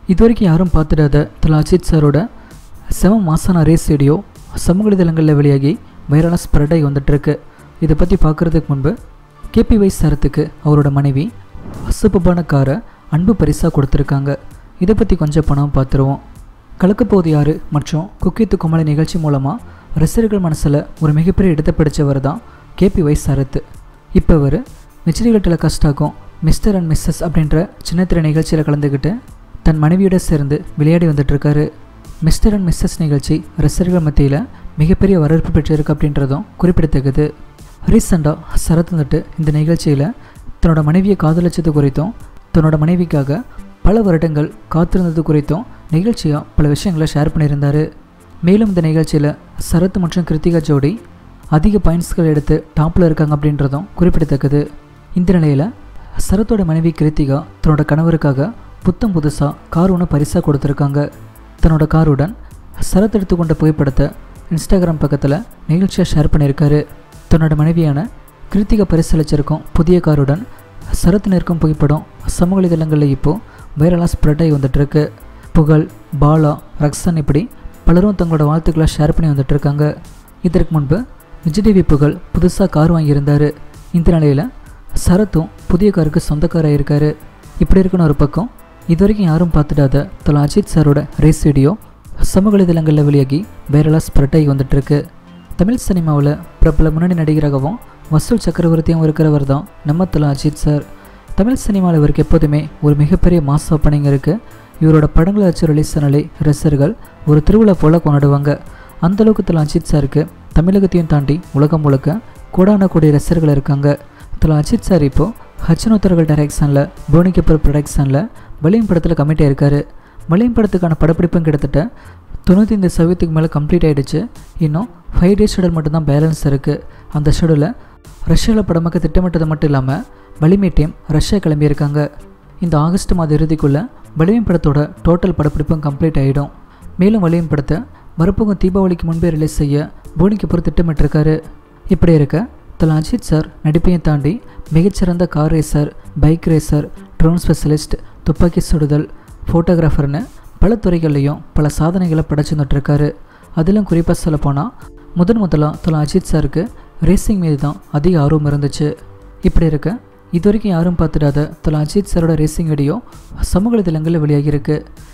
இது வரைக்கும் யாரும் பார்த்துடாத தல அஜித் சாரோட செம மாசான ரேஸ் வீடியோ சமூக வலைதளங்களில் வெளியாகி வைரலாக ஸ்ப்ரெட் ஆகி வந்துட்டுருக்கு இதை பற்றி பார்க்குறதுக்கு முன்பு கேபி வைஸ் சரத்துக்கு அவரோட மனைவி சூப்பர்பான காரை அன்பு பரிசாக கொடுத்துருக்காங்க இதை பற்றி கொஞ்சம் பணம் பார்த்துருவோம் கலக்கப்போது யாரு மற்றும் குக்கித்து குமலை நிகழ்ச்சி மூலமாக ரசிகர்கள் மனசில் ஒரு மிகப்பெரிய இடத்தை பிடிச்சவர் தான் கேபி வைஸ் சரத் இப்போ அவர் விஜய்கள் டெலிகாஸ்டாகும் மிஸ்டர் அண்ட் மிஸ்ஸஸ் அப்படின்ற சின்னத்திரை நிகழ்ச்சியில் கலந்துக்கிட்டு தன் மனைவியோட சேர்ந்து விளையாடி வந்துட்டுருக்காரு மிஸ்டர் அண்ட் மிஸ்ஸஸ் நிகழ்ச்சி ரசிகர்கள் மத்தியில் மிகப்பெரிய வரவேற்பு பெற்றிருக்கு அப்படின்றதும் குறிப்பிடத்தக்கது ரீசெண்டாக சரத் வந்துட்டு இந்த நிகழ்ச்சியில் தன்னோட மனைவியை காதலிச்சது குறித்தும் தன்னோட மனைவிக்காக பல வருடங்கள் காத்திருந்தது குறித்தும் நிகழ்ச்சியாக பல விஷயங்களை ஷேர் பண்ணியிருந்தார் மேலும் இந்த நிகழ்ச்சியில் சரத் மற்றும் கிருத்திகா ஜோடி அதிக பாயிண்ட்ஸ்கள் எடுத்து டாப்பில் இருக்காங்க அப்படின்றதும் குறிப்பிடத்தக்கது இந்த நிலையில் சரத்தோட மனைவி கிருத்திகா தன்னோட கணவருக்காக புத்தம் புதுசாக கார் ஒன்று பரிசாக கொடுத்துருக்காங்க தன்னோட காருடன் சரத் எடுத்துக்கொண்ட புகைப்படத்தை இன்ஸ்டாகிராம் பக்கத்தில் நிகழ்ச்சியாக ஷேர் பண்ணியிருக்காரு தன்னோட மனைவியான கிருத்திகா பரிசளிச்சிருக்கும் புதிய காருடன் சரத் நிற்கும் புகைப்படம் சமூக வலைதளங்களில் இப்போது வைரலாக ஸ்ப்ரெட் ஆகி வந்துட்டுருக்கு புகழ் பாலா ரக்ஷன் இப்படி பலரும் தங்களோட வாழ்த்துக்களை ஷேர் பண்ணி வந்துட்டுருக்காங்க இதற்கு முன்பு விஜய் டிவி புகழ் புதுசாக கார் வாங்கியிருந்தார் இந்த நிலையில் சரத்தும் புதிய காருக்கு சொந்தக்காராக இருக்கார் இப்படி இருக்குன்னு ஒரு பக்கம் இது வரைக்கும் யாரும் பார்த்துடாத தல அஜித் சாரோட ரேஸ் வீடியோ சமூக வலைதளங்களில் வெளியாகி வைரலாக ஸ்ப்ரெட் ஆகி வந்துட்டுருக்கு தமிழ் சினிமாவில் பிரபல முன்னணி நடிகராகவும் வசூல் சக்கரவர்த்தியும் இருக்கிறவர் தான் நம்ம தல அஜித் சார் தமிழ் சினிமாவில் இவருக்கு எப்போதுமே ஒரு மிகப்பெரிய மாஸ் ஓப்பனிங் இருக்குது இவரோட படங்களை வச்சு ரிலீஸ் ஆனாலே ரசிகர்கள் ஒரு திருவிழா போல் கொண்டாடுவாங்க அந்தளவுக்கு தல அஜித் சாருக்கு தமிழகத்தையும் தாண்டி உலகம் முழுக்க கோடான கோடி ரசிகர்கள் இருக்காங்க தல அஜித் சார் இப்போது ஹச்சனோத்தர்கள் டைரக்ஷனில் போனி கபூர் ப்ரொடக்ஷனில் வலியம் படத்தில் கமிட் ஆயிருக்காரு வலியம் படத்துக்கான படப்பிடிப்பும் கிட்டத்தட்ட தொண்ணூற்றி ஐந்து சதவீதத்துக்கு மேலே கம்ப்ளீட் ஆகிடுச்சு இன்னும் ஃபைவ் டேஸ் ஷெடியூல் மட்டும்தான் பேலன்ஸ் இருக்குது அந்த ஷெடியூலை ரஷ்யாவில் படமாக்க திட்டமிட்டது மட்டும் இல்லாமல் வலிமை டீம் ரஷ்யா கிளம்பியிருக்காங்க இந்த ஆகஸ்ட் மாத இறுதிக்குள்ளே வலிமை படத்தோட டோட்டல் படப்பிடிப்பும் கம்ப்ளீட் ஆகிடும் மேலும் வலியம் படத்தை வரப்போகும் தீபாவளிக்கு முன்பே ரிலீஸ் செய்ய போனி கபூர் திட்டமிட்டிருக்காரு இப்படி இருக்க தல அஜித் சார் நடிப்பையும் தாண்டி மிகச்சிறந்த car racer bike racer drone specialist துப்பாக்கி சுடுதல் ஃபோட்டோகிராஃபர்னு பல துறைகள்லையும் பல சாதனைகளை படைச்சு வந்துட்டுருக்காரு அதிலும் குறிப்பாக சொல்லப்போனால் முதன் முதலாக தல அஜித் சாருக்கு ரேசிங் மீது தான் அதிக ஆர்வம் இருந்துச்சு இப்படி இருக்க இது வரைக்கும் யாரும் பார்த்துடாத தல அஜித் சாரோட ரேசிங் வீடியோ சமூக வலைதளங்களில் வெளியாகியிருக்கு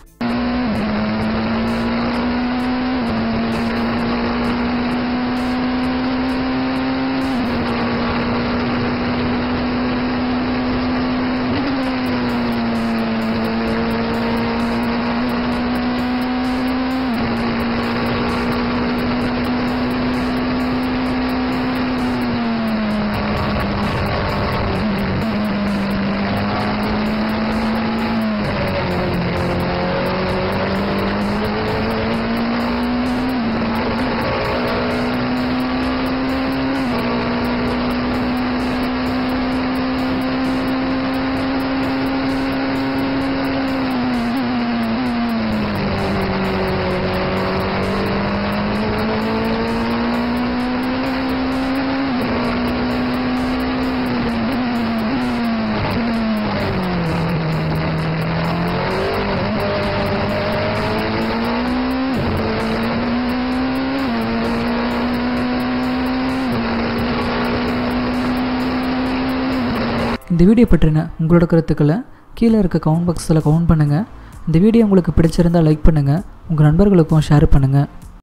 இந்த வீடியோ பற்றின உங்களோட கருத்துக்களை கீழே இருக்க கமெண்ட் பாக்ஸில் கமெண்ட் பண்ணுங்கள் இந்த வீடியோ உங்களுக்கு பிடிச்சிருந்தால் லைக் பண்ணுங்கள் உங்கள் நண்பர்களுக்கும் ஷேர் பண்ணுங்கள்